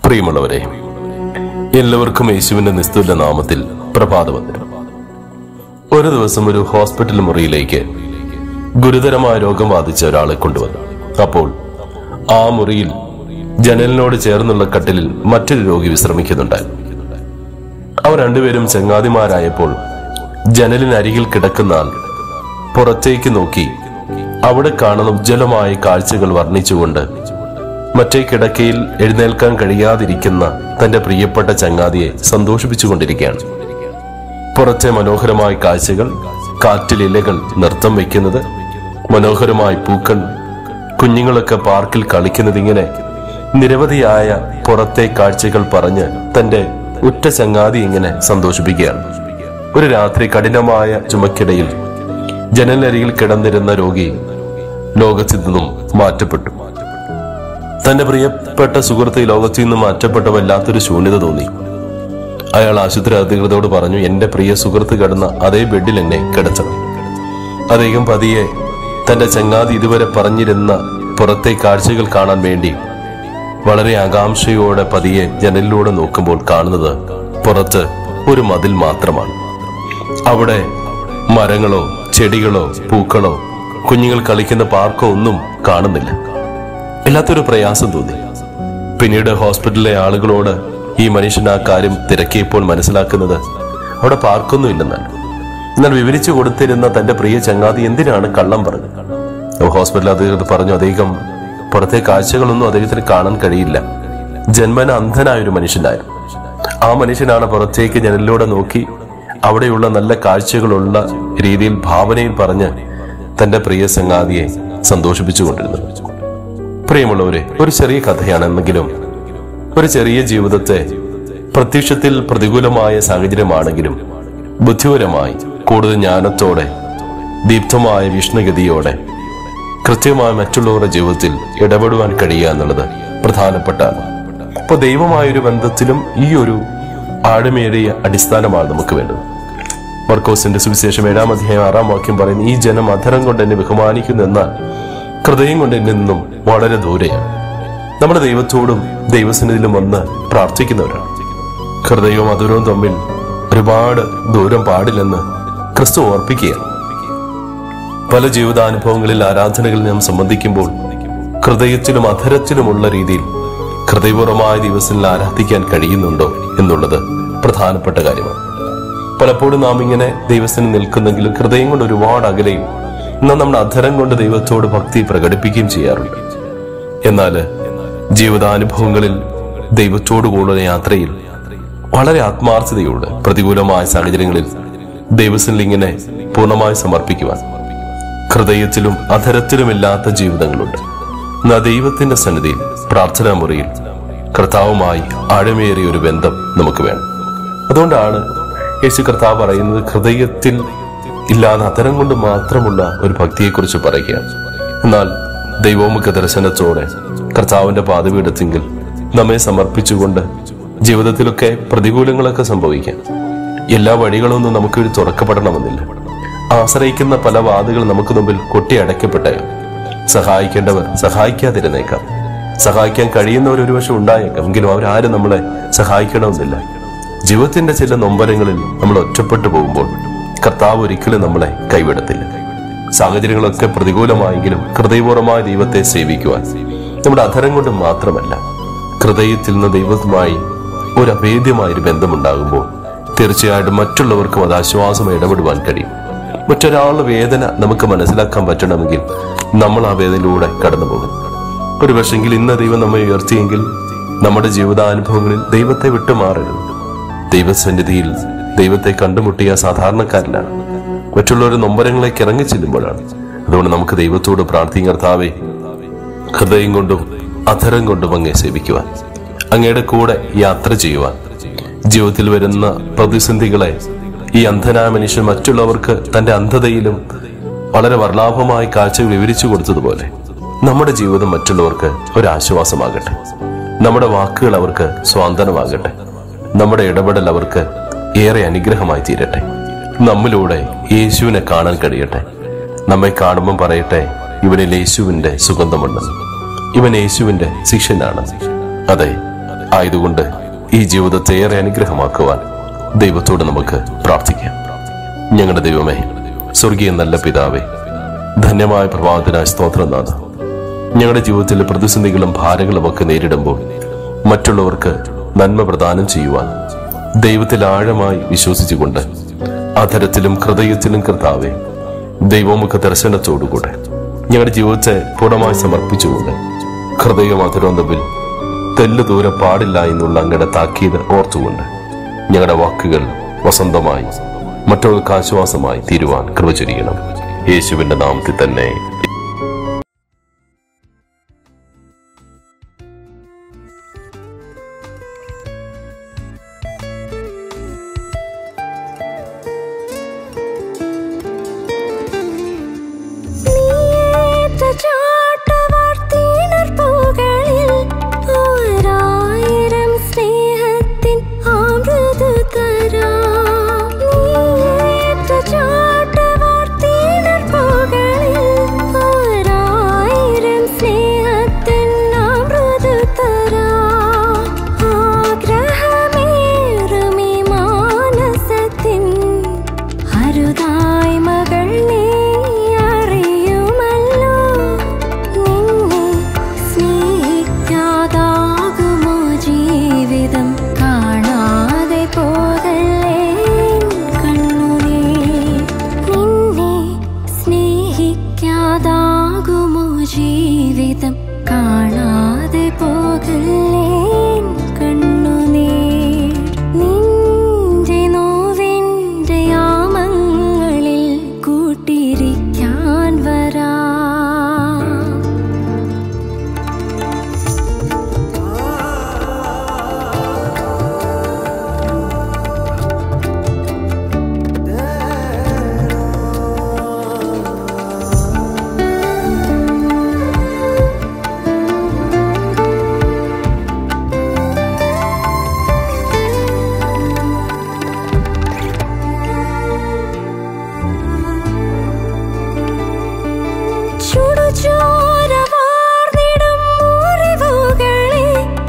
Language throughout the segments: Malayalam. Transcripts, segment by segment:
പ്രിയമുള്ളവരെ എല്ലാവർക്കും യേശുവിന്റെ നിസ്തുല നാമത്തിൽ പ്രഭാതവന്ദനം ഒരു ദിവസം ഒരു ഹോസ്പിറ്റൽ മുറിയിലേക്ക് ഗുരുതരമായ രോഗം ബാധിച്ച ഒരാളെ കൊണ്ടുവന്നു അപ്പോൾ ആ മുറിയിൽ ജനലിനോട് ചേർന്നുള്ള കട്ടിലിൽ മറ്റൊരു രോഗി വിശ്രമിക്കുന്നുണ്ടായിരുന്നു അവർ രണ്ടുപേരും ചങ്ങാതിമാരായപ്പോൾ ജനലിനരികിൽ കിടക്കുന്ന ആൾ പുറത്തേക്ക് നോക്കി അവിടെ കാണുന്ന ഉജ്ജ്വലമായ കാഴ്ചകൾ വർണ്ണിച്ചുകൊണ്ട് മറ്റേ കിടക്കയിൽ എഴുന്നേൽക്കാൻ കഴിയാതിരിക്കുന്ന തന്റെ പ്രിയപ്പെട്ട ചങ്ങാതിയെ സന്തോഷിപ്പിച്ചുകൊണ്ടിരിക്കുകയാണ് പുറത്തെ മനോഹരമായ കാഴ്ചകൾ കാറ്റിൽ ഇലകൾ നൃത്തം വയ്ക്കുന്നത് മനോഹരമായ പൂക്കൾ കുഞ്ഞുങ്ങളൊക്കെ പാർക്കിൽ കളിക്കുന്നത് ഇങ്ങനെ നിരവധിയായ പുറത്തെ കാഴ്ചകൾ പറഞ്ഞ് തന്റെ ഉറ്റ ചങ്ങാതി ഇങ്ങനെ സന്തോഷിപ്പിക്കുകയാണ് ഒരു രാത്രി കഠിനമായ ചുമക്കിടയിൽ ജനലരികിൽ കിടന്നിരുന്ന രോഗി ലോകത്തിൽ നിന്നും മാറ്റപ്പെട്ടു തന്റെ പ്രിയപ്പെട്ട സുഹൃത്ത് ഈ ലോകത്തിൽ നിന്ന് മാറ്റപ്പെട്ട വല്ലാത്തൊരു ശൂന്യത തോന്നി അയാൾ ആശുപത്രി അധികൃതരോട് പറഞ്ഞു എന്റെ പ്രിയ സുഹൃത്ത് കിടന്ന അതേ ബെഡിൽ എന്നെ കിടത്തണം അദ്ദേഹം പതിയെ തന്റെ ചങ്ങാതി ഇതുവരെ പറഞ്ഞിരുന്ന പുറത്തെ കാഴ്ചകൾ കാണാൻ വേണ്ടി വളരെ ആകാംക്ഷയോടെ പതിയെ ജനലിലൂടെ നോക്കുമ്പോൾ കാണുന്നത് പുറത്ത് ഒരു മതിൽ മാത്രമാണ് അവിടെ മരങ്ങളോ ചെടികളോ പൂക്കളോ കുഞ്ഞുങ്ങൾ കളിക്കുന്ന പാർക്കോ ഒന്നും കാണുന്നില്ല വല്ലാത്തൊരു പ്രയാസം തോന്നി പിന്നീട് ഹോസ്പിറ്റലിലെ ആളുകളോട് ഈ മനുഷ്യൻ ആ കാര്യം തിരക്കിയപ്പോൾ മനസ്സിലാക്കുന്നത് അവിടെ പാർക്കൊന്നും ഇല്ലെന്നാണ് എന്നാൽ വിവരിച്ചു കൊടുത്തിരുന്ന തന്റെ പ്രിയ ചങ്ങാതി എന്തിനാണ് കള്ളം പറഞ്ഞത് അപ്പോൾ ഹോസ്പിറ്റൽ അധികൃതർ പറഞ്ഞു അദ്ദേഹം പുറത്തെ കാഴ്ചകളൊന്നും അദ്ദേഹത്തിന് കാണാൻ കഴിയില്ല ജന്മന അന്ധനായ ഒരു മനുഷ്യനായിരുന്നു ആ മനുഷ്യനാണ് പുറത്തേക്ക് ജനലിലൂടെ നോക്കി അവിടെയുള്ള നല്ല കാഴ്ചകളുള്ള രീതിയിൽ ഭാവനയിൽ പറഞ്ഞ് തന്റെ പ്രിയ ചങ്ങാതിയെ സന്തോഷിപ്പിച്ചുകൊണ്ടിരുന്നത് പ്രിയമുള്ളവരെ ഒരു ചെറിയ കഥയാണെന്നെങ്കിലും ഒരു ചെറിയ ജീവിതത്തെ പ്രത്യക്ഷത്തിൽ പ്രതികൂലമായ സാഹചര്യമാണെങ്കിലും ബുദ്ധിപരമായി കൂടുതൽ ജ്ഞാനത്തോടെ ദീപ്തമായ വിഷ്ണുഗതിയോടെ കൃത്യമായ മറ്റുള്ളവരുടെ ജീവിതത്തിൽ ഇടപെടുവാൻ കഴിയുക എന്നുള്ളത് പ്രധാനപ്പെട്ടാണ് അപ്പൊ ദൈവമായൊരു ബന്ധത്തിലും ഈ ഒരു ആഴമേറിയ അടിസ്ഥാനമാണ് നമുക്ക് വേണ്ടത് മർക്കോസിന്റെ സുവിശേഷം ഏഴാം അധ്യായം ആറാം വാക്യം പറയുന്നു ഈ ജനം അധരം കൊണ്ട് എന്നെ ബഹുമാനിക്കുന്നു എന്നാൽ ഹൃദയം കൊണ്ട് എന്നിൽ നിന്നും വളരെ ദൂരെയാണ് നമ്മുടെ ദൈവത്തോടും ദൈവസന്നിധിയിലും വന്ന് പ്രാർത്ഥിക്കുന്നവരാണ് ഹൃദയവും അധുരവും തമ്മിൽ ഒരുപാട് ദൂരം പാടില്ലെന്ന് ക്രിസ്തു ഓർപ്പിക്കുകയാണ് പല ജീവിതാനുഭവങ്ങളിൽ ആരാധനകളിൽ നാം സംബന്ധിക്കുമ്പോൾ ഹൃദയത്തിലും അധരത്തിലുമുള്ള രീതിയിൽ ഹൃദയപൂർവമായ ദിവസങ്ങളിൽ ആരാധിക്കാൻ കഴിയുന്നുണ്ടോ എന്നുള്ളത് പ്രധാനപ്പെട്ട കാര്യമാണ് പലപ്പോഴും നാം ഇങ്ങനെ ദൈവത്തിന് നിൽക്കുന്നെങ്കിലും ഹൃദയം കൊണ്ട് ഒരുപാട് അകലെയും എന്നാൽ നമ്മുടെ അധരം കൊണ്ട് ദൈവത്തോട് ഭക്തി പ്രകടിപ്പിക്കുകയും ചെയ്യാറുണ്ട് എന്നാൽ ജീവിതാനുഭവങ്ങളിൽ ദൈവത്തോടു കൂടുന്ന യാത്രയിൽ വളരെ ആത്മാർത്ഥതയോട് പ്രതികൂലമായ സാഹചര്യങ്ങളിൽ ദൈവത്തിൽ ഇങ്ങനെ പൂർണ്ണമായി സമർപ്പിക്കുവാൻ ഹൃദയത്തിലും അധരത്തിലുമില്ലാത്ത ജീവിതങ്ങളുണ്ട് എന്നാ ദൈവത്തിന്റെ സന്നിധിയിൽ പ്രാർത്ഥനാ മുറിയിൽ കർത്താവുമായി ആഴമേറിയ ഒരു ബന്ധം നമുക്ക് വേണം അതുകൊണ്ടാണ് യേശു കർത്താവ് പറയുന്നത് ഹൃദയത്തിൽ ഇല്ലാതെ അത്തരം കൊണ്ട് മാത്രമുള്ള ഒരു ഭക്തിയെക്കുറിച്ച് പറയുകയാണ് എന്നാൽ ദൈവമുഖ ദർശനത്തോടെ കർത്താവിന്റെ പാതപീഠത്തെങ്കിൽ നമ്മെ സമർപ്പിച്ചുകൊണ്ട് ജീവിതത്തിലൊക്കെ പ്രതികൂലങ്ങളൊക്കെ സംഭവിക്കാം എല്ലാ വഴികളൊന്നും നമുക്ക് വേണ്ടി തുറക്കപ്പെടണമെന്നില്ല ആശ്രയിക്കുന്ന പല വാതുകൾ നമുക്ക് മുമ്പിൽ കൊട്ടിയടയ്ക്കപ്പെട്ടേക്കാം സഹായിക്കേണ്ടവർ സഹായിക്കാതിരുന്നേക്കാം സഹായിക്കാൻ കഴിയുന്നവർ ഒരുപക്ഷെ ഉണ്ടായേക്കാം എങ്കിലും അവരാരും നമ്മളെ സഹായിക്കണമെന്നില്ല ജീവിതത്തിന്റെ ചില നൊമ്പരങ്ങളിൽ നമ്മൾ ഒറ്റപ്പെട്ടു പോകുമ്പോൾ കർത്താവ് ഒരിക്കലും നമ്മളെ കൈവിടത്തില്ല സാഹചര്യങ്ങളൊക്കെ പ്രതികൂലമായെങ്കിലും ഹൃദയപൂർവമായ ദൈവത്തെ സേവിക്കുവാൻ നമ്മുടെ അധരം കൊണ്ട് മാത്രമല്ല ഹൃദയത്തിൽ നിന്ന് ദൈവവുമായി ഒരു അഭേദ്യമായ ഒരു ബന്ധമുണ്ടാകുമ്പോൾ തീർച്ചയായിട്ടും മറ്റുള്ളവർക്കും അത് ആശ്വാസമായി ഇടപെടുവാൻ കഴിയും മറ്റൊരാളുടെ വേദന നമുക്ക് മനസ്സിലാക്കാൻ പറ്റണമെങ്കിൽ നമ്മൾ ആ വേദനയിലൂടെ കടന്നു പോകും ഒരു പക്ഷെങ്കിൽ ഇന്ന് ദൈവം നമ്മെ ഉയർത്തിയെങ്കിൽ നമ്മുടെ ജീവിതാനുഭവങ്ങളിൽ ദൈവത്തെ വിട്ടുമാറരുത് ദൈവസന്നിധിയിൽ ദൈവത്തെ കണ്ടുമുട്ടിയ സാധാരണക്കാരനാണ് മറ്റുള്ളവരുടെ നൊമ്പരങ്ങളിലേക്ക് ഇറങ്ങി ചെല്ലുമ്പോഴാണ് അതുകൊണ്ട് നമുക്ക് ദൈവത്തോട് പ്രാർത്ഥിക്കും കർത്താവേ ഹൃദയം കൊണ്ടും അധരം കൊണ്ടും അങ്ങേ സേവിക്കുവാൻ അങ്ങയുടെ കൂടെ യാത്ര ചെയ്യുവാൻ ജീവിതത്തിൽ വരുന്ന പ്രതിസന്ധികളെ ഈ അന്ധനായ മനുഷ്യൻ മറ്റുള്ളവർക്ക് തന്റെ അന്ധതയിലും വളരെ വർലാഭമായ കാഴ്ച വിവരിച്ചു കൊടുത്തതുപോലെ നമ്മുടെ ജീവിതം മറ്റുള്ളവർക്ക് ഒരു ആശ്വാസമാകട്ടെ നമ്മുടെ വാക്കുകൾ അവർക്ക് സ്വാന്തനമാകട്ടെ നമ്മുടെ ഇടപെടൽ അവർക്ക് ഏറെ അനുഗ്രഹമായി തീരട്ടെ നമ്മിലൂടെ യേശുവിനെ കാണാൻ കഴിയട്ടെ നമ്മെ കാണുമ്പം പറയട്ടെ ഇവനിൽ യേശുവിന്റെ സുഗന്ധമുണ്ടെന്ന് ഇവൻ യേശുവിന്റെ ശിഷ്യനാണ് അതെ ആയതുകൊണ്ട് ഈ ജീവിതത്തെ ഏറെ അനുഗ്രഹമാക്കുവാൻ ദൈവത്തോട് നമുക്ക് പ്രാർത്ഥിക്കാം ഞങ്ങളുടെ ദൈവമേ സ്വർഗീയ നല്ല പിതാവേ ധന്യമായ പ്രഭാതത്തിനായ സ്തോത്രനാഥ ഞങ്ങളുടെ ജീവിതത്തിലെ പ്രതിസന്ധികളും ഭാരങ്ങളും ഒക്കെ നേരിടുമ്പോൾ മറ്റുള്ളവർക്ക് നന്മ പ്രദാനം ചെയ്യുവാൻ ദൈവത്തിൽ ആഴമായി വിശ്വസിച്ചുകൊണ്ട് അധരത്തിലും ഹൃദയത്തിലും കർത്താവെ ദൈവമുഖ ദർശനത്തോടുകൂടെ ഞങ്ങളുടെ ജീവിതത്തെ പൂർണ്ണമായി സമർപ്പിച്ചുകൊണ്ട് ഹൃദയം അധരം തമ്മിൽ തെല്ലു ദൂരം പാടില്ല എന്നുള്ള അങ്ങയുടെ താക്കീത് ഓർത്തുകൊണ്ട് ഞങ്ങളുടെ വാക്കുകൾ വസന്തമായി മറ്റുള്ളവർക്ക് ആശ്വാസമായി തീരുവാൻ കൃപ ചൊരിയണം യേശുവിന്റെ നാമത്തിൽ തന്നെ നീയേറ്റ ചാട്ടവാർത്തീണർപ്പുകളിൽ ഒരായിരം സ്നേഹത്തിൻ അമൃത് തരാം. നീയേറ്റ ചാട്ടവാർത്തീണർപ്പുകളിൽ ഒരായിരം സ്നേഹത്തിൻ അമൃത് തരാം. ആഗ്രഹമേറുമീ മാനസത്തിൻ അരുതായി മകൾ നീ അറിയുമല്ലോ നിന്നെ സ്നേഹിക്കാതാകുമോ ജീവിതം കാണാതെ പോകല്ലേ കണ്ണുനീർ നിന്നെ സ്നേഹിക്കാതാകുമോ ജീവിതം കാണാതെ പോകല്ലേ കണ്ണുനീർ നിന്റെ നോവിൻ്റെ യാമങ്ങളിൽ കൂട്ടിരിക്കാൻ വരാം ചുടുചോരവാർന്നിടും മുറിവുകളെ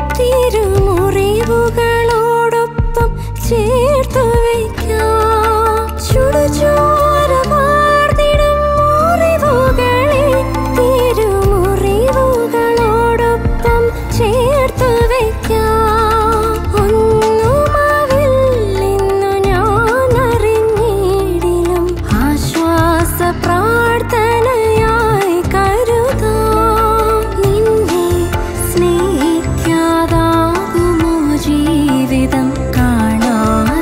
തിരുമുറിവുകളോടൊപ്പം ചേർത്തു വയ്ക്കാം ചുടുചോരവാർന്നിടും മുറിവുകളെ തിരുമുറിവുകളോടൊപ്പം ചേർത്തു വയ്ക്കാം ഒന്നുമാവില്ലെന്നു ഞാൻ അറിഞ്ഞിടിലും ആശ്വാസ പ്രാർത്ഥനയായി കരുതാം നിന്നെ സ്നേഹിക്കാതാകുമോ ജീവിതം കാണാതെ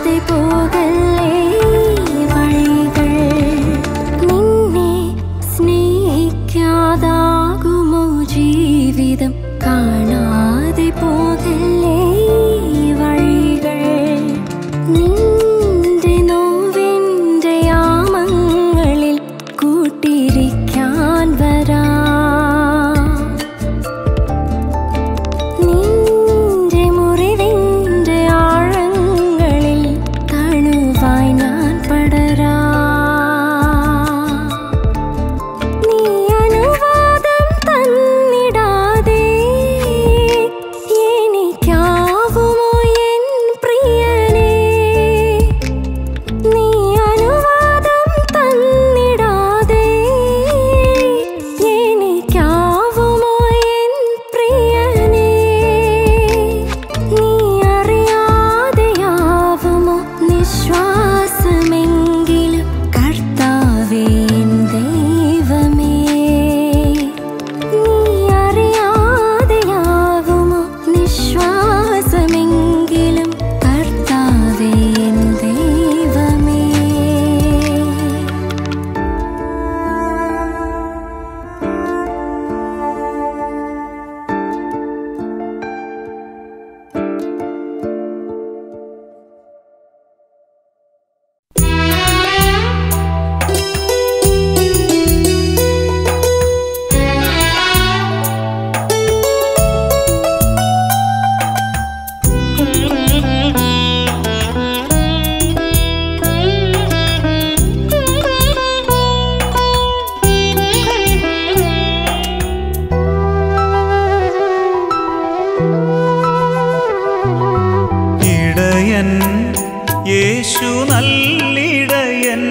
യേശു നല്ലിടയൻ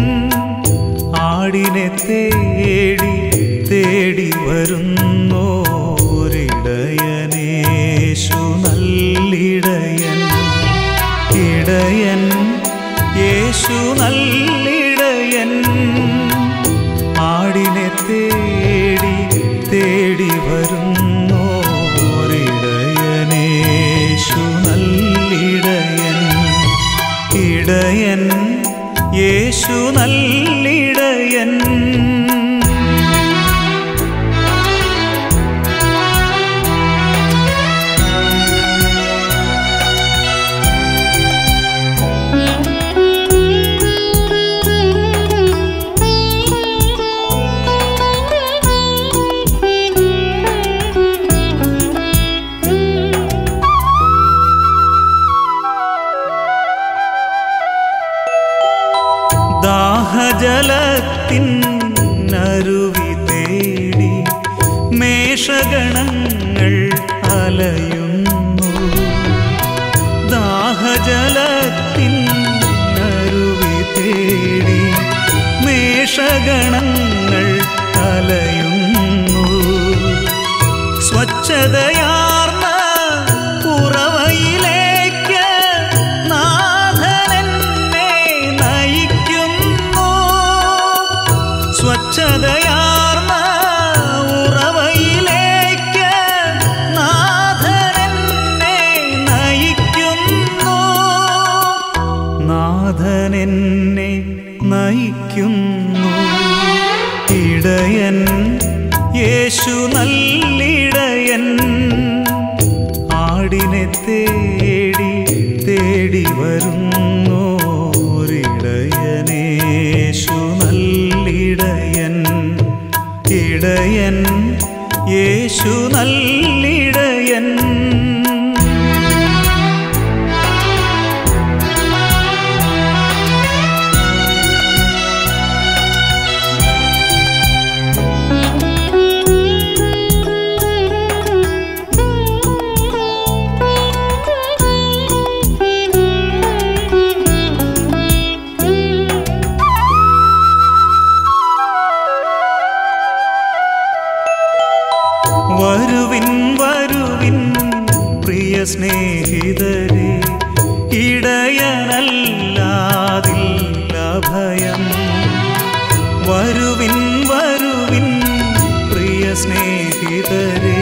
ആടിനെ തേടി തേടി വരുന്നോരിടയനേശു നല്ലിടയൻ ഇടയൻ യേശു നല്ലിടയൻ ആടിനെ തേടി തേടി വരുന്നോരിടയനേശു നല്ലിടയൻ ഇടയൻ യേശു നല്ലിടയൻ ദാഹജലത്തിൻ അരുവി തേടി മേഷഗണങ്ങൾ അലയുന്നു ദാഹജലത്തിൻ അരുവി തേടി മേഷഗണങ്ങൾ അലയുന്നു സ്വച്ഛതയാർന്ന ഉറവയിലേക്ക് നാഥനെന്നെ നയിക്കുന്നു സ്വച്ഛതയാർന്ന ഉറവയിലേക്ക് നാഥനെന്നെ നയിക്കുന്നു നാഥനെന്നെ നയിക്കുന്നു ഇടയൻ യേശു നല്ലിടയൻ ആടിനെ തേടി തേടി വരുന്നോരിടയനേശു നല്ലിടയൻ ഇടയൻ യേശു നല്ലിടയൻ വരുവിൻ വരുവിൻ പ്രിയ സ്നേഹിതരെ ഇടയനല്ലാതില്ല ഭയം വരുവിൻ വരുവിൻ പ്രിയ സ്നേഹിതരെ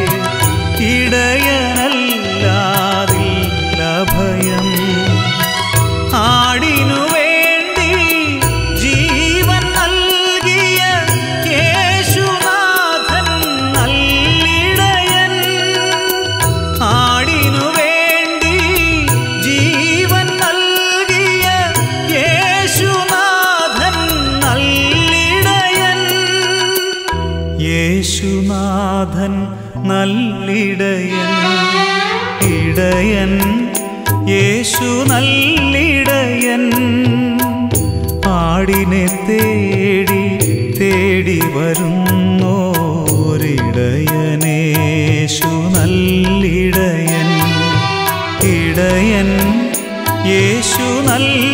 ഇടയനല്ലാതില്ല ഭയം ആടിനു വേണ്ടി ജീവൻ നൽകിയ യേശുനാഥൻ നല്ലിടയൻ ആടിനു വേണ്ടി ജീവൻ നൽകിയ യേശുനാഥൻ നല്ലിടയൻ യേശുനാഥൻ നല്ലിടയൻ ഇടയൻ യേശു നല്ലിടയൻ ആടിനെ തേടി തേടി വരുന്നോരിടയനേശു നല്ലിടയൻ ഇടയൻ യേശു നല്ല